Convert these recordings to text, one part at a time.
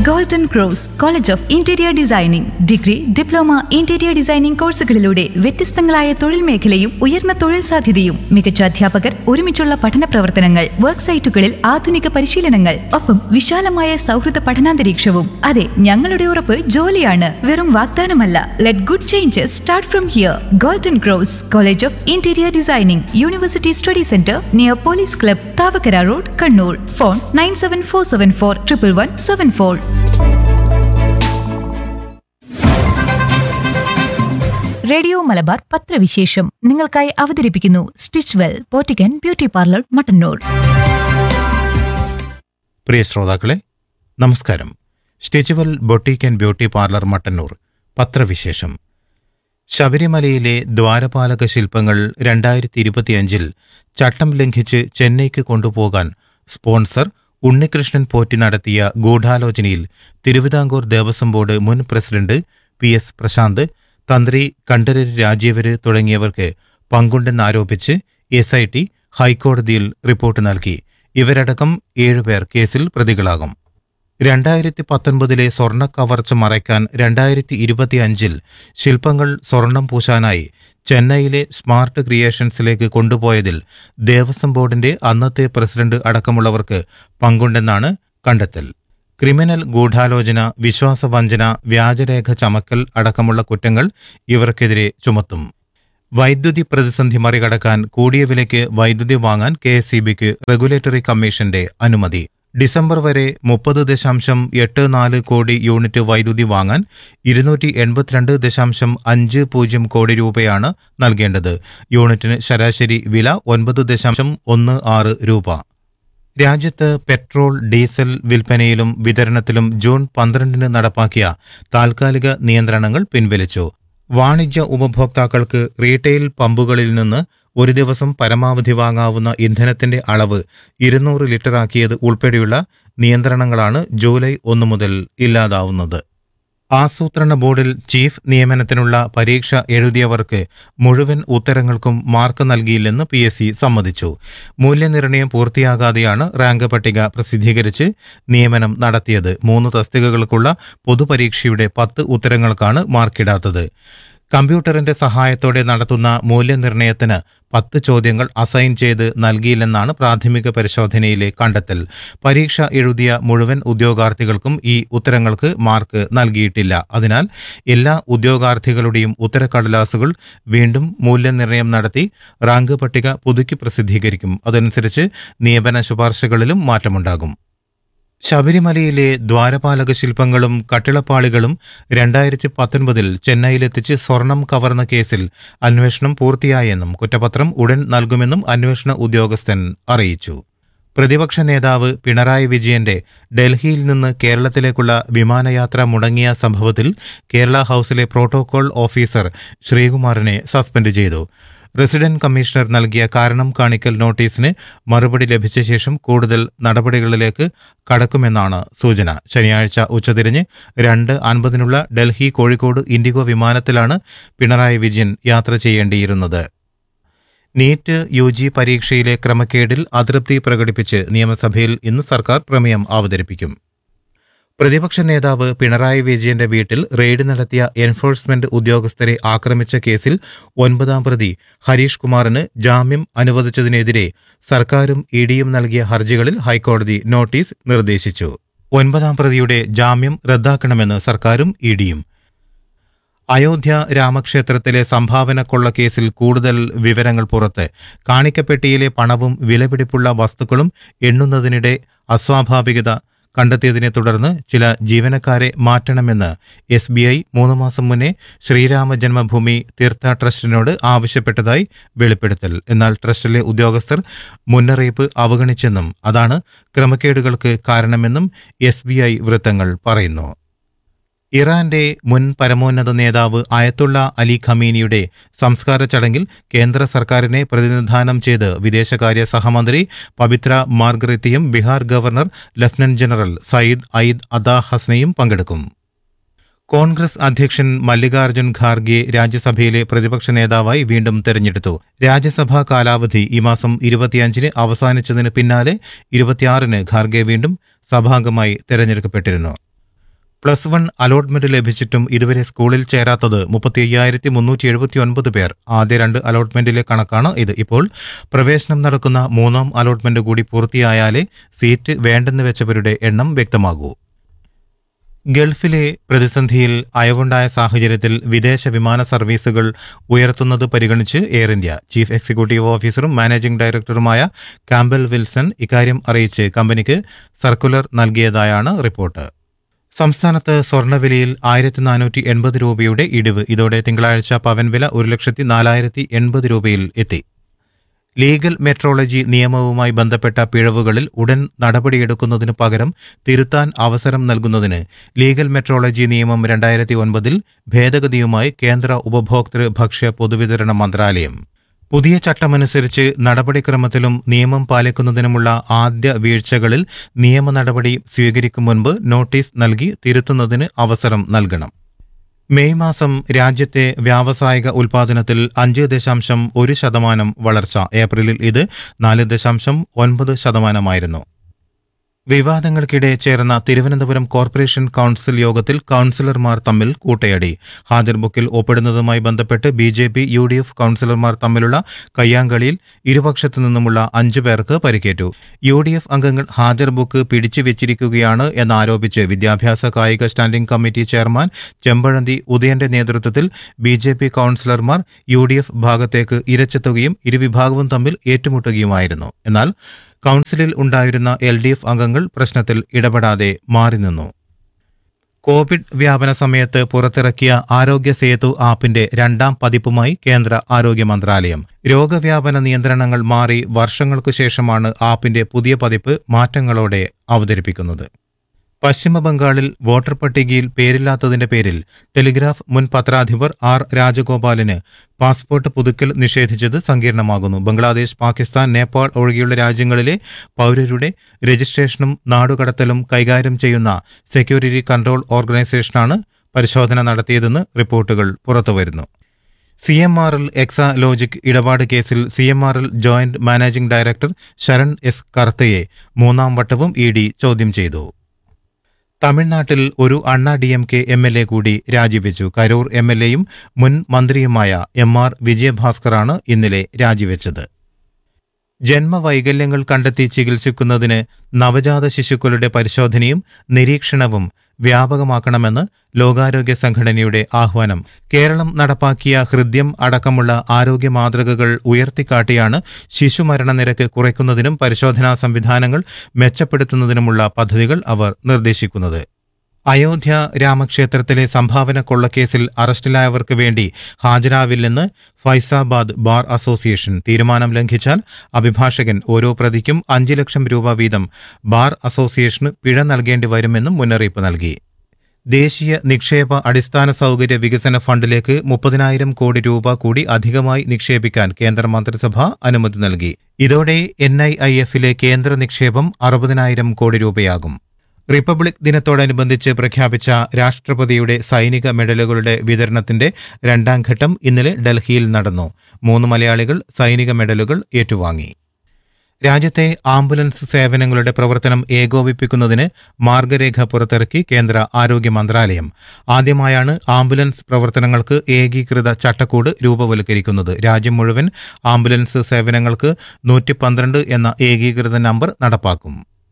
golden cross college of interior designing degree diploma interior designing കോഴ്സുകളിലൂടെ വ്യത്യസ്തങ്ങളായ തൊഴിൽ മേഖലയും ഉയർന്ന തൊഴിൽ സാധ്യതയും മികച്ച അധ്യാപകർ ഒരുമിച്ചുള്ള പഠന പ്രവർത്തനങ്ങൾ വർക്ക് സൈറ്റുകളിൽ ആധുനിക പരിശീലനങ്ങൾ ഒപ്പം വിശാലമായ സൗഹൃദ പഠനാന്തരീക്ഷവും അതെ ഞങ്ങളുടെ ഉറപ്പ് ജോലിയാണ് വെറും വാഗ്ദാനമല്ല let good changes start from here golden cross college of interior designing university study centre near police club Thavakkara road Kannur phone nine seven four seven four triple one seven four radio Malabar പത്രവിശേഷം നിങ്ങൾക്കായി അവതരിപ്പിക്കുന്നു സ്റ്റിച്ച് വെൽ പോറ്റിക്കൻ beauty parlour Mattannur പ്രിയ ശ്രോതാക്കളെ നമസ്കാരം stitchwell boutique and beauty parlour Mattannur പത്രവിശേഷം ശബരിമലയിലെ ദ്വാരപാലക ശില്പങ്ങൾ രണ്ടായിരത്തി ഇരുപത്തിയഞ്ചിൽ ചട്ടം ലംഘിച്ച് ചെന്നൈക്ക് കൊണ്ടുപോകാൻ സ്പോൺസർ ഉണ്ണികൃഷ്ണൻ പോറ്റി നടത്തിയ ഗൂഢാലോചനയിൽ തിരുവിതാംകൂർ ദേവസ്വം ബോർഡ് മുൻ president P S Prashanth Thantri Kandararu Rajeevaru തുടങ്ങിയവർക്ക് പങ്കുണ്ടെന്നാരോപിച്ച് എസ് ഐ ടി ഹൈക്കോടതിയിൽ റിപ്പോർട്ട് നൽകി ഇവരടക്കം ഏഴുപേർ കേസിൽ പ്രതികളാകും രണ്ടായിരത്തി പത്തൊൻപതിലെ സ്വർണ്ണ കവർച്ച മറയ്ക്കാൻ രണ്ടായിരത്തി ഇരുപത്തിയഞ്ചിൽ ശില്പങ്ങൾ സ്വർണം പൂശാനായി ചെന്നൈയിലെ സ്മാർട്ട് ക്രിയേഷൻസിലേക്ക് കൊണ്ടുപോയതിൽ ദേവസ്വം ബോർഡിന്റെ അന്നത്തെ പ്രസിഡന്റ് അടക്കമുള്ളവർക്ക് പങ്കുണ്ടെന്നാണ് കണ്ടെത്തൽ ക്രിമിനൽ ഗൂഢാലോചന വിശ്വാസവഞ്ചന വ്യാജരേഖ ചമക്കൽ അടക്കമുള്ള കുറ്റങ്ങൾ ഇവർക്കെതിരെ ചുമത്തും വൈദ്യുതി പ്രതിസന്ധി മറികടക്കാൻ കൂടിയ വിലയ്ക്ക് വൈദ്യുതി വാങ്ങാൻ കെ എസ് റെഗുലേറ്ററി കമ്മീഷന്റെ അനുമതി ഡിസംബർ വരെ മുപ്പത് ദശാംശം എട്ട് നാല് കോടി യൂണിറ്റ് വൈദ്യുതി വാങ്ങാൻ ഇരുന്നൂറ്റി എൺപത്തിരണ്ട് ദശാംശം അഞ്ച് പൂജ്യം കോടി രൂപയാണ് നൽകേണ്ടത് യൂണിറ്റിന് ശരാശരി വില ഒൻപത് ദശാംശം ഒന്ന് ആറ് രൂപ രാജ്യത്ത് പെട്രോൾ ഡീസൽ വിൽപ്പനയിലും വിതരണത്തിലും ജൂൺ പന്ത്രണ്ടിന് നടപ്പാക്കിയ താൽക്കാലിക നിയന്ത്രണങ്ങൾ പിൻവലിച്ചു വാണിജ്യ ഉപഭോക്താക്കൾക്ക് റീറ്റെയിൽ പമ്പുകളിൽ നിന്ന് ഒരു ദിവസം പരമാവധി വാങ്ങാവുന്ന ഇന്ധനത്തിന്റെ അളവ് ഇരുന്നൂറ് ലിറ്ററാക്കിയത് ഉൾപ്പെടെയുള്ള നിയന്ത്രണങ്ങളാണ് ജൂലൈ ഒന്ന് മുതൽ ഇല്ലാതാവുന്നത് ആസൂത്രണ ബോർഡിൽ ചീഫ് നിയമനത്തിനുള്ള പരീക്ഷ എഴുതിയവർക്ക് മുഴുവൻ ഉത്തരങ്ങൾക്കും മാർക്ക് നൽകിയില്ലെന്ന് പി എസ് സി സമ്മതിച്ചു മൂല്യനിർണ്ണയം പൂർത്തിയാകാതെയാണ് റാങ്ക് പട്ടിക പ്രസിദ്ധീകരിച്ച് നിയമനം നടത്തിയത് മൂന്ന് തസ്തികകൾക്കുള്ള പൊതുപരീക്ഷയുടെ പത്ത് ഉത്തരങ്ങൾക്കാണ് മാർക്കിടാത്തത് കമ്പ്യൂട്ടറിന്റെ സഹായത്തോടെ നടത്തുന്ന മൂല്യനിർണ്ണയത്തിന് പത്ത് ചോദ്യങ്ങൾ അസൈൻ ചെയ്ത് നൽകിയില്ലെന്നാണ് പ്രാഥമിക പരിശോധനയിലെ കണ്ടെത്തൽ പരീക്ഷ എഴുതിയ മുഴുവൻ ഉദ്യോഗാർത്ഥികൾക്കും ഈ ഉത്തരങ്ങൾക്ക് മാർക്ക് നൽകിയിട്ടില്ല അതിനാൽ എല്ലാ ഉദ്യോഗാർത്ഥികളുടെയും ഉത്തരക്കടലാസുകൾ വീണ്ടും മൂല്യനിർണ്ണയം നടത്തി റാങ്ക് പട്ടിക പുതുക്കി പ്രസിദ്ധീകരിക്കും അതനുസരിച്ച് നിയമന ശുപാർശകളിലും മാറ്റമുണ്ടാകും ശബരിമലയിലെ ദ്വാരപാലക ശില്പങ്ങളും കട്ടിളപ്പാളികളും രണ്ടായിരത്തി പത്തൊൻപതിൽ ചെന്നൈയിലെത്തിച്ച് സ്വർണം കവർന്ന കേസിൽ അന്വേഷണം പൂർത്തിയായെന്നും കുറ്റപത്രം ഉടൻ നൽകുമെന്നും അന്വേഷണ ഉദ്യോഗസ്ഥൻ അറിയിച്ചു പ്രതിപക്ഷ നേതാവ് പിണറായി വിജയന്റെ ഡൽഹിയിൽ നിന്ന് കേരളത്തിലേക്കുള്ള വിമാനയാത്ര മുടങ്ങിയ സംഭവത്തിൽ കേരള ഹൌസിലെ പ്രോട്ടോകോൾ ഓഫീസർ ശ്രീകുമാറിനെ സസ്പെൻഡ് ചെയ്തു റെസിഡന്റ് കമ്മീഷണർ നൽകിയ കാരണം കാണിക്കൽ നോട്ടീസിന് മറുപടി ലഭിച്ച ശേഷം കൂടുതൽ നടപടികളിലേക്ക് കടക്കുമെന്നാണ് സൂചന ശനിയാഴ്ച ഉച്ചതിരിഞ്ഞ് രണ്ട് അൻപതിനുള്ള ഡൽഹി കോഴിക്കോട് ഇൻഡിഗോ വിമാനത്തിലാണ് പിണറായി വിജയൻ യാത്ര ചെയ്യേണ്ടിയിരുന്നത് നീറ്റ് യു ജി പരീക്ഷയിലെ ക്രമക്കേടിൽ അതൃപ്തി പ്രകടിപ്പിച്ച് നിയമസഭയിൽ ഇന്ന് സർക്കാർ പ്രമേയം അവതരിപ്പിക്കും പ്രതിപക്ഷ നേതാവ് പിണറായി വിജയന്റെ വീട്ടിൽ റെയ്ഡ് നടത്തിയ എൻഫോഴ്സ്മെന്റ് ഉദ്യോഗസ്ഥരെ ആക്രമിച്ച കേസിൽ ഒൻപതാം പ്രതി ഹരീഷ് കുമാറിന് ജാമ്യം അനുവദിച്ചതിനെതിരെ സർക്കാരും ഇഡിയും നൽകിയ ഹർജികളിൽ ഹൈക്കോടതി നോട്ടീസ് നിർദ്ദേശിച്ചു ഒൻപതാം പ്രതിയുടെ ജാമ്യം റദ്ദാക്കണമെന്ന് സർക്കാരും ഇഡിയും അയോധ്യ രാമക്ഷേത്രത്തിലെ സംഭാവന കൊള്ളക്കേസിൽ കൂടുതൽ വിവരങ്ങൾ പുറത്ത് കാണിക്കപ്പെട്ടിയിലെ പണവും വിലപിടിപ്പുള്ള വസ്തുക്കളും എണ്ണുന്നതിനിടെ അസ്വാഭാവികത കണ്ടെത്തിയതിനെ തുടർന്ന് ചില ജീവനക്കാരെ മാറ്റണമെന്ന് എസ് ബി ഐ മൂന്ന് മാസം മുന്നേ ശ്രീരാമ ജന്മഭൂമി തീർത്ഥ ട്രസ്റ്റിനോട് ആവശ്യപ്പെട്ടതായി വെളിപ്പെടുത്തൽ എന്നാൽ ട്രസ്റ്റിലെ ഉദ്യോഗസ്ഥർ മുന്നറിയിപ്പ് അവഗണിച്ചെന്നും അതാണ് ക്രമക്കേടുകൾക്ക് കാരണമെന്നും എസ് ബി ഐ വൃത്തങ്ങൾ പറയുന്നു ഇറാന്റെ മുൻ പരമോന്നത നേതാവ് അയത്തുള്ള അലി ഖമീനിയുടെ സംസ്കാര ചടങ്ങിൽ കേന്ദ്ര സർക്കാരിനെ പ്രതിനിധാനം ചെയ്ത് വിദേശകാര്യ സഹമന്ത്രി പവിത്ര മാർഗറിത്തിയും Bihar governor lieutenant general Syed അയ്ദ് അദാ ഹസ്നയും പങ്കെടുക്കും കോൺഗ്രസ് അധ്യക്ഷൻ മല്ലികാർജ്ജുൻ ഖാർഗെ രാജ്യസഭയിലെ പ്രതിപക്ഷ നേതാവായി വീണ്ടും തെരഞ്ഞെടുത്തു രാജ്യസഭാ കാലാവധി ഈ മാസം ഇരുപത്തിയഞ്ചിന് അവസാനിച്ചതിന് പിന്നാലെ ഇരുപത്തിയാറിന് ഖാർഗെ വീണ്ടും സഭാംഗമായി തെരഞ്ഞെടുക്കപ്പെട്ടിരുന്നു പ്ലസ് വൺ അലോട്ട്മെന്റ് ലഭിച്ചിട്ടും ഇതുവരെ സ്കൂളിൽ ചേരാത്തത് മുപ്പത്തി അയ്യായിരത്തി മുന്നൂറ്റി എഴുപത്തി ഒൻപത് പേർ ആദ്യ രണ്ട് അലോട്ട്മെന്റിലെ കണക്കാണ് ഇത് ഇപ്പോൾ പ്രവേശനം നടക്കുന്ന മൂന്നാം അലോട്ട്മെന്റ് കൂടി പൂർത്തിയായാലേ സീറ്റ് വേണ്ടെന്ന് വെച്ചവരുടെ എണ്ണം വ്യക്തമാകൂ ഗൾഫിലെ പ്രതിസന്ധിയിൽ അയവുണ്ടായ സാഹചര്യത്തിൽ വിദേശ വിമാന സർവീസുകൾ ഉയർത്തുന്നത് പരിഗണിച്ച് എയർ ഇന്ത്യ ചീഫ് എക്സിക്യൂട്ടീവ് ഓഫീസറും മാനേജിംഗ് ഡയറക്ടറുമായ കാമ്പൽ വിൽസൺ ഇക്കാര്യം അറിയിച്ച് കമ്പനിക്ക് സർക്കുലർ നൽകിയതായാണ് റിപ്പോർട്ട് സംസ്ഥാനത്ത് സ്വർണ്ണവിലയിൽ ആയിരത്തി നാനൂറ്റി എൺപത് രൂപയുടെ ഇടിവ് ഇതോടെ തിങ്കളാഴ്ച പവൻ വില ഒരു ലക്ഷത്തി നാലായിരത്തി എൺപത് രൂപയിൽ എത്തി ലീഗൽ മെട്രോളജി നിയമവുമായി ബന്ധപ്പെട്ട പിഴവുകളിൽ ഉടൻ നടപടിയെടുക്കുന്നതിന് പകരം തിരുത്താൻ അവസരം നൽകുന്നതിന് ലീഗൽ മെട്രോളജി നിയമം രണ്ടായിരത്തി ഒൻപതിൽ ഭേദഗതിയുമായി കേന്ദ്ര ഉപഭോക്തൃ ഭക്ഷ്യ പൊതുവിതരണ മന്ത്രാലയം പുതിയ ചട്ടമനുസരിച്ച് നടപടിക്രമത്തിലും നിയമം പാലിക്കുന്നതിനുമുള്ള ആദ്യ വീഴ്ചകളിൽ നിയമ നടപടി സ്വീകരിക്കും മുൻപ് നോട്ടീസ് നൽകി തിരുത്തുന്നതിന് അവസരം നൽകണം മെയ് മാസം രാജ്യത്തെ വ്യാവസായിക ഉൽപാദനത്തിൽ അഞ്ച് ദശാംശം ഒരു ശതമാനം വളർച്ച ഏപ്രിലിൽ ഇത് നാല് ദശാംശം ഒൻപത് ശതമാനമായിരുന്നു വിവാദങ്ങൾക്കിടെ ചേർന്ന തിരുവനന്തപുരം കോർപ്പറേഷൻ കൗൺസിൽ യോഗത്തിൽ കൗൺസിലർമാർ തമ്മിൽ കൂട്ടയടി ഹാജർ ബുക്കിൽ ഒപ്പിടുന്നതുമായി ബന്ധപ്പെട്ട് B J P U D F കൗൺസിലർമാർ തമ്മിലുള്ള കയ്യാങ്കളിയിൽ ഇരുപക്ഷത്തു നിന്നുമുള്ള അഞ്ചു പേർക്ക് പരിക്കേറ്റു യു ഡി എഫ് അംഗങ്ങൾ ഹാജർ ബുക്ക് പിടിച്ചു വെച്ചിരിക്കുകയാണ് എന്നാരോപിച്ച് വിദ്യാഭ്യാസ കായിക സ്റ്റാൻഡിംഗ് കമ്മിറ്റി ചെയർമാൻ ചെമ്പഴന്തി ഉദയന്റെ നേതൃത്വത്തിൽ ബി ജെ പി കൗൺസിലർമാർ യു ഡി എഫ് ഭാഗത്തേക്ക് ഇരച്ചെത്തുകയും ഇരുവിഭാഗവും തമ്മിൽ ഏറ്റുമുട്ടുകയുമായിരുന്നു എന്നാൽ കൗൺസിലിൽ ഉണ്ടായിരുന്ന എൽ ഡി എഫ് അംഗങ്ങൾ പ്രശ്നത്തിൽ ഇടപെടാതെ മാറി നിന്നു കോവിഡ് വ്യാപന സമയത്ത് പുറത്തിറക്കിയ ആരോഗ്യ സേതു ആപ്പിന്റെ രണ്ടാം പതിപ്പുമായി കേന്ദ്ര ആരോഗ്യ മന്ത്രാലയം രോഗവ്യാപന നിയന്ത്രണങ്ങൾ മാറി വർഷങ്ങൾക്കു ശേഷമാണ് ആപ്പിന്റെ പുതിയ പതിപ്പ് മാറ്റങ്ങളോടെ അവതരിപ്പിക്കുന്നത് പശ്ചിമ ബംഗാളിൽ വോട്ടർ പട്ടികയിൽ പേരില്ലാത്തതിന്റെ പേരിൽ ടെലിഗ്രാഫ് മുൻ പത്രാധിപർ ആർ രാജഗോപാലിന് പാസ്പോർട്ട് പുതുക്കൽ നിഷേധിച്ചത് സങ്കീർണമാകുന്നു ബംഗ്ലാദേശ് പാകിസ്ഥാൻ നേപ്പാൾ ഒഴികെയുള്ള രാജ്യങ്ങളിലെ പൗരരുടെ രജിസ്ട്രേഷനും നാടുകടത്തലും കൈകാര്യം ചെയ്യുന്ന സെക്യൂരിറ്റി കൺട്രോൾ ഓർഗനൈസേഷനാണ് പരിശോധന നടത്തിയതെന്ന് റിപ്പോർട്ടുകൾ പുറത്തുവരുന്നു C M R L Exalogic ഇടപാട് കേസിൽ C M R L joint managing director Saran S കർത്തയെ മൂന്നാം വട്ടവും ഇ ഡി ചോദ്യം ചെയ്തു തമിഴ്നാട്ടിൽ ഒരു Anna D M K M L A കൂടി രാജിവെച്ചു കരൂർ എം എൽ എയും മുൻ മന്ത്രിയുമായ എം ആർ വിജയഭാസ്കറാണ് ഇന്നലെ രാജിവെച്ചത് ജന്മവൈകല്യങ്ങൾ കണ്ടെത്തി ചികിത്സിക്കുന്നതിന് നവജാത ശിശുക്കളുടെ പരിശോധനയും നിരീക്ഷണവും വ്യാപകമാക്കണമെന്ന് ലോകാരോഗ്യ സംഘടനയുടെ ആഹ്വാനം കേരളം നടപ്പാക്കിയ ഹൃദ്യം അടക്കമുള്ള ആരോഗ്യ മാതൃകകൾ ഉയർത്തിക്കാട്ടിയാണ് ശിശുമരണ നിരക്ക് കുറയ്ക്കുന്നതിനും പരിശോധനാ സംവിധാനങ്ങൾ മെച്ചപ്പെടുത്തുന്നതിനുമുള്ള പദ്ധതികൾ അവർ നിർദ്ദേശിക്കുന്നത് അയോധ്യ രാമക്ഷേത്രത്തിലെ സംഭാവന കൊള്ളക്കേസിൽ അറസ്റ്റിലായവർക്ക് വേണ്ടി ഹാജരാവില്ലെന്ന് ഫൈസാബാദ് ബാർ അസോസിയേഷൻ തീരുമാനം ലംഘിച്ചാൽ അഭിഭാഷകൻ ഓരോ പ്രതിക്കും അഞ്ച് ലക്ഷം രൂപ വീതം ബാർ അസോസിയേഷന് പിഴ നൽകേണ്ടി വരുമെന്നും മുന്നറിയിപ്പ് നൽകി ദേശീയ നിക്ഷേപ അടിസ്ഥാന സൗകര്യ വികസന ഫണ്ടിലേക്ക് മുപ്പതിനായിരം കോടി രൂപ കൂടി അധികമായി നിക്ഷേപിക്കാൻ കേന്ദ്ര മന്ത്രിസഭ അനുമതി നൽകി ഇതോടെ എൻ ഐ ഐ എഫിലെ കേന്ദ്ര നിക്ഷേപം അറുപതിനായിരം കോടി രൂപയാകും റിപ്പബ്ലിക് ദിനത്തോടനുബന്ധിച്ച് പ്രഖ്യാപിച്ച രാഷ്ട്രപതിയുടെ സൈനിക മെഡലുകളുടെ വിതരണത്തിന്റെ രണ്ടാം ഘട്ടം ഇന്നലെ ഡൽഹിയിൽ നടന്നു മൂന്ന് മലയാളികൾ സൈനിക മെഡലുകൾ ഏറ്റുവാങ്ങി രാജ്യത്തെ ആംബുലൻസ് സേവനങ്ങളുടെ പ്രവർത്തനം ഏകോപിപ്പിക്കുന്നതിന് മാർഗരേഖ പുറത്തിറക്കി കേന്ദ്ര ആരോഗ്യ മന്ത്രാലയം ആദ്യമായാണ് ആംബുലൻസ് പ്രവർത്തനങ്ങൾക്ക് ഏകീകൃത ചട്ടക്കൂട് രൂപവൽക്കരിക്കുന്നത് രാജ്യം മുഴുവൻ ആംബുലൻസ് സേവനങ്ങൾക്ക് നൂറ്റി പന്ത്രണ്ട് എന്ന ഏകീകൃത നമ്പർ നടപ്പാക്കും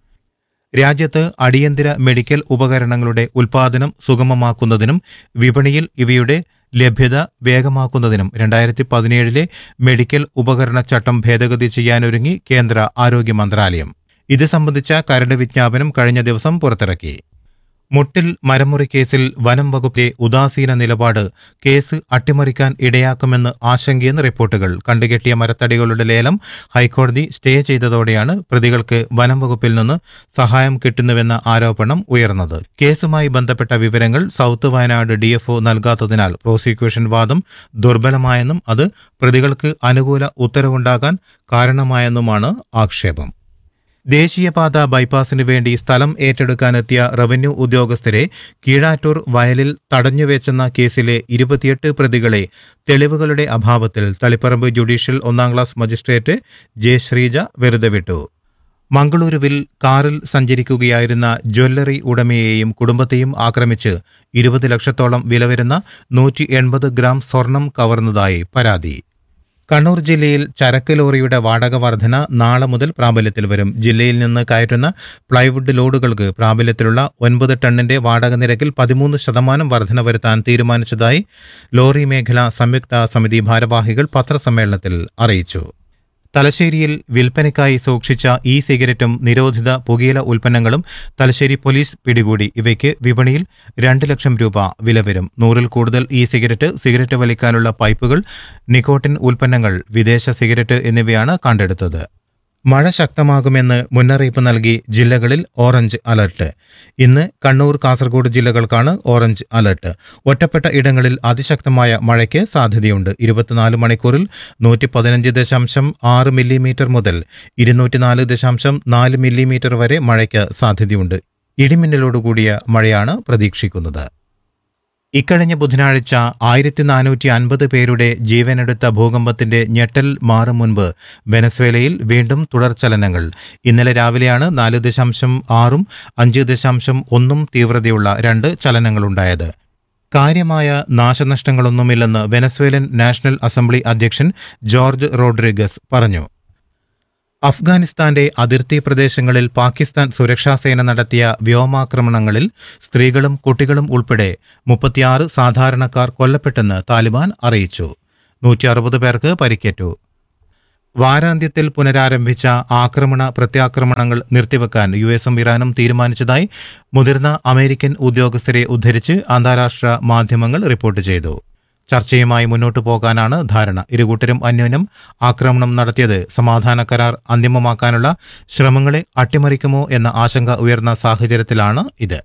രാജ്യത്ത് അടിയന്തര മെഡിക്കൽ ഉപകരണങ്ങളുടെ ഉൽപാദനം സുഗമമാക്കുന്നതിനും വിപണിയിൽ ഇവയുടെ ലഭ്യത വേഗമാക്കുന്നതിനും രണ്ടായിരത്തി പതിനേഴിലെ മെഡിക്കൽ ഉപകരണ ചട്ടം ഭേദഗതി ചെയ്യാനൊരുങ്ങി കേന്ദ്ര ആരോഗ്യ മന്ത്രാലയം ഇത് സംബന്ധിച്ച കരട് വിജ്ഞാപനം കഴിഞ്ഞ ദിവസം പുറത്തിറക്കി മുട്ടിൽ മരമുറി കേസിൽ വനം വകുപ്പിലെ ഉദാസീന നിലപാട് കേസ് അട്ടിമറിക്കാൻ ഇടയാക്കുമെന്ന് ആശങ്കയെന്ന് റിപ്പോർട്ടുകൾ കണ്ടുകെട്ടിയ മരത്തടികളുടെ ലേലം ഹൈക്കോടതി സ്റ്റേ ചെയ്തതോടെയാണ് പ്രതികൾക്ക് വനം വകുപ്പിൽ നിന്ന് സഹായം കിട്ടുന്നുവെന്ന ആരോപണം ഉയർന്നത് കേസുമായി ബന്ധപ്പെട്ട വിവരങ്ങൾ സൗത്ത് വയനാട് ഡിഎഫ്ഒ നൽകാത്തതിനാൽ പ്രോസിക്യൂഷൻ വാദം ദുർബലമായെന്നും അത് പ്രതികൾക്ക് അനുകൂല ഉത്തരവുണ്ടാകാൻ കാരണമായെന്നുമാണ് ആക്ഷേപം ദേശീയപാത ബൈപ്പാസിന് വേണ്ടി സ്ഥലം ഏറ്റെടുക്കാനെത്തിയ റവന്യൂ ഉദ്യോഗസ്ഥരെ കീഴാറ്റൂർ വയലിൽ തടഞ്ഞുവെച്ചെന്ന കേസിലെ ഇരുപത്തിയെട്ട് പ്രതികളെ തെളിവുകളുടെ അഭാവത്തിൽ തളിപ്പറമ്പ് ജുഡീഷ്യൽ ഒന്നാം ക്ലാസ് മജിസ്ട്രേറ്റ് ജെ ശ്രീജ വെറുതെ വിട്ടു മംഗളൂരുവിൽ കാറിൽ സഞ്ചരിക്കുകയായിരുന്ന ജ്വല്ലറി ഉടമയെയും കുടുംബത്തെയും ആക്രമിച്ച് ഇരുപത് ലക്ഷത്തോളം വില വരുന്ന നൂറ്റി എൺപത് ഗ്രാം സ്വർണം കവർന്നതായി പരാതി കണ്ണൂർ ജില്ലയിൽ ചരക്ക് ലോറിയുടെ വാടക വർധന നാളെ മുതൽ പ്രാബല്യത്തിൽ വരും ജില്ലയിൽ നിന്ന് കയറ്റുന്ന പ്ലൈവുഡ് ലോഡുകൾക്ക് പ്രാബല്യത്തിലുള്ള ഒൻപത് ടണ്ണിന്റെ വാടക നിരക്കിൽ പതിമൂന്ന് ശതമാനം വർധന വരുത്താൻ തീരുമാനിച്ചതായി ലോറി മേഖല സംയുക്ത സമിതി ഭാരവാഹികൾ പത്രസമ്മേളനത്തിൽ അറിയിച്ചു തലശ്ശേരിയിൽ വിൽപ്പനയ്ക്കായി സൂക്ഷിച്ച ഇ സിഗരറ്റും നിരോധിത പുകയില ഉൽപ്പന്നങ്ങളും തലശ്ശേരി പോലീസ് പിടികൂടി ഇവയ്ക്ക് വിപണിയിൽ രണ്ട് ലക്ഷം രൂപ വില വരും നൂറിൽ കൂടുതൽ ഇ സിഗരറ്റ് സിഗരറ്റ് വലിക്കാനുള്ള പൈപ്പുകൾ നിക്കോട്ടിൻ ഉൽപ്പന്നങ്ങൾ വിദേശ സിഗരറ്റ് എന്നിവയാണ് കണ്ടെടുത്തത് മഴ ശക്തമാകുമെന്ന് മുന്നറിയിപ്പ് നൽകി ജില്ലകളിൽ ഓറഞ്ച് അലർട്ട് ഇന്ന് കണ്ണൂർ കാസർഗോഡ് ജില്ലകൾക്കാണ് ഓറഞ്ച് അലർട്ട് ഒറ്റപ്പെട്ട ഇടങ്ങളിൽ അതിശക്തമായ മഴയ്ക്ക് സാധ്യതയുണ്ട് ഇരുപത്തിനാല് മണിക്കൂറിൽ നൂറ്റി പതിനഞ്ച് ദശാംശം ആറ് മില്ലിമീറ്റർ മുതൽ ഇരുന്നൂറ്റിനാല് ദശാംശം നാല് മില്ലിമീറ്റർ വരെ മഴയ്ക്ക് സാധ്യതയുണ്ട് ഇടിമിന്നലോടുകൂടിയ മഴയാണ് പ്രതീക്ഷിക്കുന്നത് ഇക്കഴിഞ്ഞ ബുധനാഴ്ച ആയിരത്തി നാനൂറ്റി അൻപത് പേരുടെ ജീവനെടുത്ത ഭൂകമ്പത്തിന്റെ ഞെട്ടൽ മാറും മുൻപ് വെനസ്വേലയിൽ വീണ്ടും തുടർചലനങ്ങൾ ഇന്നലെ രാവിലെയാണ് നാല് ദശാംശം ആറും അഞ്ച് ദശാംശം ഒന്നും തീവ്രതയുള്ള രണ്ട് ചലനങ്ങളുണ്ടായത് കാര്യമായ നാശനഷ്ടങ്ങളൊന്നുമില്ലെന്ന് വെനസ്വേലൻ നാഷണൽ അസംബ്ലി അധ്യക്ഷൻ ജോർജ് റോഡ്രിഗസ് പറഞ്ഞു അഫ്ഗാനിസ്ഥാന്റെ അതിർത്തി പ്രദേശങ്ങളിൽ പാകിസ്ഥാൻ സുരക്ഷാസേന നടത്തിയ വ്യോമാക്രമണങ്ങളിൽ സ്ത്രീകളും കുട്ടികളും ഉൾപ്പെടെ മുപ്പത്തിയാറ് സാധാരണക്കാർ കൊല്ലപ്പെട്ടെന്ന് താലിബാൻ അറിയിച്ചു നൂറ്റി അറുപത് പേർക്ക് പരിക്കേറ്റു വാരാന്ത്യത്തിൽ പുനരാരംഭിച്ച ആക്രമണ പ്രത്യാക്രമണങ്ങൾ നിർത്തിവെക്കാൻ യു എസും ഇറാനും തീരുമാനിച്ചതായി മുതിർന്ന അമേരിക്കൻ ഉദ്യോഗസ്ഥരെ ഉദ്ധരിച്ച് അന്താരാഷ്ട്ര മാധ്യമങ്ങൾ റിപ്പോർട്ട് ചെയ്തു ചർച്ചയുമായി മുന്നോട്ടു പോകാനാണ് ധാരണ ഇരുകൂട്ടരും അന്യോന്യം ആക്രമണം നടത്തിയത് സമാധാന കരാർ അന്തിമമാക്കാനുള്ള ശ്രമങ്ങളെ അട്ടിമറിക്കുമോ എന്ന ആശങ്ക ഉയർന്ന സാഹചര്യത്തിലാണ് ഇത്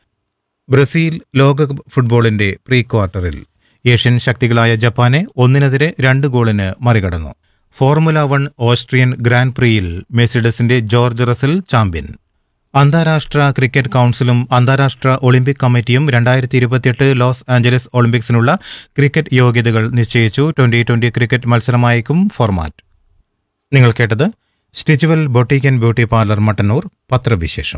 ബ്രസീൽ ലോകകപ്പ് ഫുട്ബോളിന്റെ പ്രീ ക്വാർട്ടറിൽ ഏഷ്യൻ ശക്തികളായ ജപ്പാനെ ഒന്നിനെതിരെ രണ്ട് ഗോളിന് മറികടന്നു ഫോർമുല വൺ ഓസ്ട്രിയൻ ഗ്രാൻഡ് പ്രിയിൽ മെസിഡസിന്റെ ജോർജ് റസൽ ചാമ്പ്യൻ അന്താരാഷ്ട്ര ക്രിക്കറ്റ് കൗൺസിലും അന്താരാഷ്ട്ര ഒളിമ്പിക് കമ്മിറ്റിയും രണ്ടായിരത്തി ഇരുപത്തിയെട്ട് ലോസ് ആഞ്ചലസ് ഒളിമ്പിക്സിനുള്ള ക്രിക്കറ്റ് യോഗ്യതകൾ നിശ്ചയിച്ചു ട്വന്റി ട്വന്റി ക്രിക്കറ്റ് മത്സരമായേക്കും ഫോർമാറ്റ് നിങ്ങൾ കേട്ടത് stitchwell boutique and beauty parlour Mattannur പത്രവിശേഷം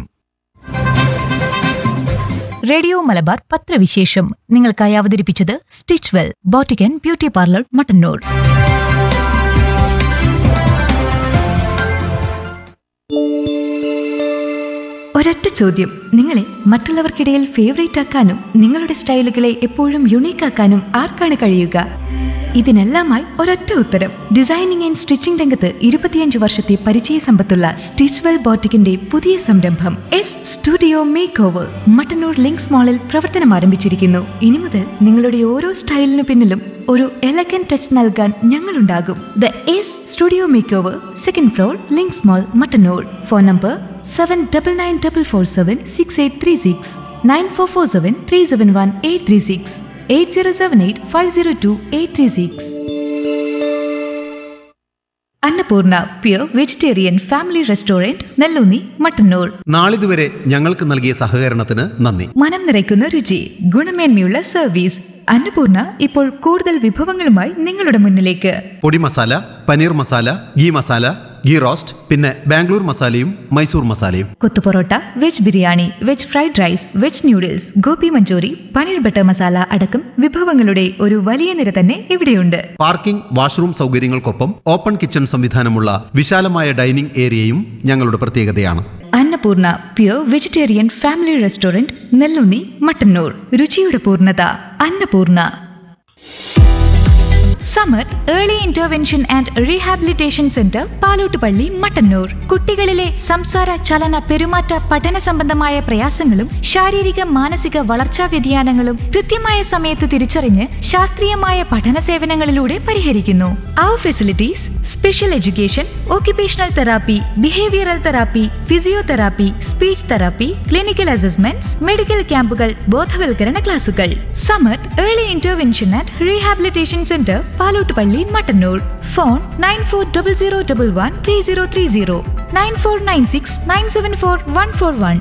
റേഡിയോ മലബാർ പത്രവിശേഷം നിങ്ങൾക്കായി അവതരിപ്പിച്ചത് സ്റ്റിച്ച്വെൽ ബോട്ടിക്കൻ ബ്യൂട്ടി പാർലർ മട്ടന്നൂർ ഒരൊറ്റ ചോദ്യം നിങ്ങളെ മറ്റുള്ളവർക്കിടയിൽ ഫേവറേറ്റ് ആക്കാനും നിങ്ങളുടെ സ്റ്റൈലുകളെ എപ്പോഴും യുണീക്ക് ആക്കാനും ആർക്കാണ് കഴിയുക ഇതിനെല്ലാമായി ഒരൊറ്റ ഉത്തരം ഡിസൈനിങ് ആൻഡ് സ്റ്റിച്ചിംഗ് രംഗത്ത് ഇരുപത്തിയഞ്ച് വർഷത്തെ പരിചയ സമ്പത്തുള്ള സ്റ്റിച്ച്വെൽ ബോട്ടിക്കിന്റെ പുതിയ സംരംഭം S studio makeover Mattannur Links മാളിൽ പ്രവർത്തനം ആരംഭിച്ചിരിക്കുന്നു ഇനി മുതൽ നിങ്ങളുടെ ഓരോ സ്റ്റൈലിനു പിന്നിലും ഒരു എലഗൻ ടച്ച് നൽകാൻ ഞങ്ങളുണ്ടാകും the S studio makeover second floor Links mall Mattannur phone number seven double nine double four seven six eight three six nine four four seven three seven one eight three six eight zero seven eight five zero two eight three six Annapoorna pure vegetarian family restaurant Nelloonni Mattannur നാളിതുവരെ ഞങ്ങൾക്ക് നൽകിയ സഹകരണത്തിന് നന്ദി മനം നിറയ്ക്കുന്ന രുചി ഗുണമേന്മയുള്ള service Annapurna ഇപ്പോൾ കൂടുതൽ വിഭവങ്ങളുമായി നിങ്ങളുടെ മുന്നിലേക്ക് podi masala paneer masala ghee masala ghee roast പിന്നെ ബാംഗ്ലൂർ മസാലയും മൈസൂർ മസാലയും kothu parotta veg biryani veg fried rice veg noodles gobi manchurian paneer butter masala അടക്കം വിഭവങ്ങളുടെ ഒരു വലിയ നിര തന്നെ ഇവിടെയുണ്ട് പാർക്കിംഗ് വാഷ്റൂം സൗകര്യങ്ങൾക്കൊപ്പം ഓപ്പൺ കിച്ചൺ സംവിധാനമുള്ള വിശാലമായ ഡൈനിംഗ് ഏരിയയും ഞങ്ങളുടെ പ്രത്യേകതയാണ് Annapoorna pure vegetarian family restaurant Nellunni Mattannur രുചിയുടെ പൂർണ്ണത Annapoorna Samar early intervention and rehabilitation centre Palottupalli Mattannur കുട്ടികളിലെ സംസാര ചലന പെരുമാറ്റ പഠന സംബന്ധമായ പ്രയാസങ്ങളും ശാരീരിക മാനസിക വളർച്ചാ വ്യതിയാനങ്ങളും കൃത്യമായ സമയത്ത് തിരിച്ചറിഞ്ഞ് ശാസ്ത്രീയമായ പഠന സേവനങ്ങളിലൂടെ പരിഹരിക്കുന്നു our facilities special education occupational therapy behavioural therapy physiotherapy speech therapy clinical assessments medical ക്യാമ്പുകൾ ബോധവൽക്കരണ ക്ലാസുകൾ Samar early intervention and rehabilitation centre Palottupalli Mattannur phone nine four double zero double one three zero three zero nine four nine six nine seven four one four one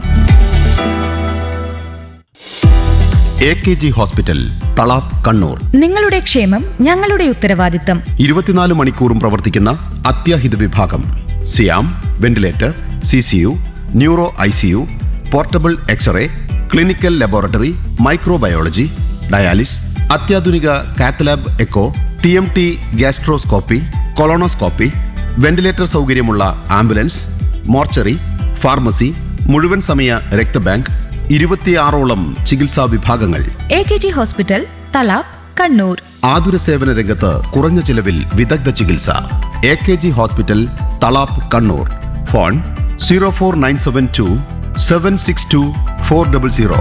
A K G hospital Thalap Kannur നിങ്ങളുടെ ക്ഷേമം ഞങ്ങളുടെ ഉത്തരവാദിത്തം ഇരുപത്തിനാല് മണിക്കൂറും പ്രവർത്തിക്കുന്ന അത്യാഹിത വിഭാഗം സിയാം ventilator C C U neuro I C U portable X-ray clinical laboratory microbiology dialysis അത്യാധുനിക cath lab echo T M T gastroscopy colonoscopy ventilator സൗകര്യമുള്ള ആംബുലൻസ് മോർച്ചറി ഫാർമസി മുഴുവൻ സമയ രക്തബാങ്ക് ഇരുപത്തിയാറോളം ചികിത്സാ വിഭാഗങ്ങൾ A K G hospital Thalap Kannur ആതുര സേവന രംഗത്ത് കുറഞ്ഞ ചിലവിൽ വിദഗ്ധ ചികിത്സ A K G hospital Thalap Kannur phone zero four nine seven two seven six two four double zero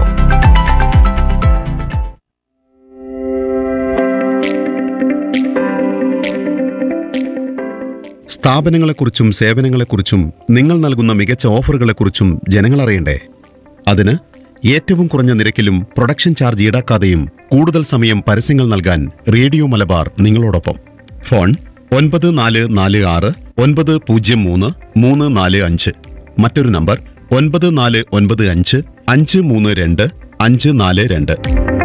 സ്ഥാപനങ്ങളെക്കുറിച്ചും സേവനങ്ങളെക്കുറിച്ചും നിങ്ങൾ നൽകുന്ന മികച്ച ഓഫറുകളെക്കുറിച്ചും ജനങ്ങൾ അറിയണ്ടേ അതിന് ഏറ്റവും കുറഞ്ഞ നിരക്കിലും പ്രൊഡക്ഷൻ ചാർജ് ഈടാക്കാതെയും കൂടുതൽ സമയം പരസ്യങ്ങൾ നൽകാൻ റേഡിയോ മലബാർ നിങ്ങളോടൊപ്പം ഫോൺ ഒൻപത് നാല് നാല് ആറ് ഒൻപത് പൂജ്യം മൂന്ന് മൂന്ന് നാല് അഞ്ച് മറ്റൊരു നമ്പർ ഒൻപത് നാല് ഒൻപത് അഞ്ച് അഞ്ച് മൂന്ന് രണ്ട് അഞ്ച് നാല് രണ്ട്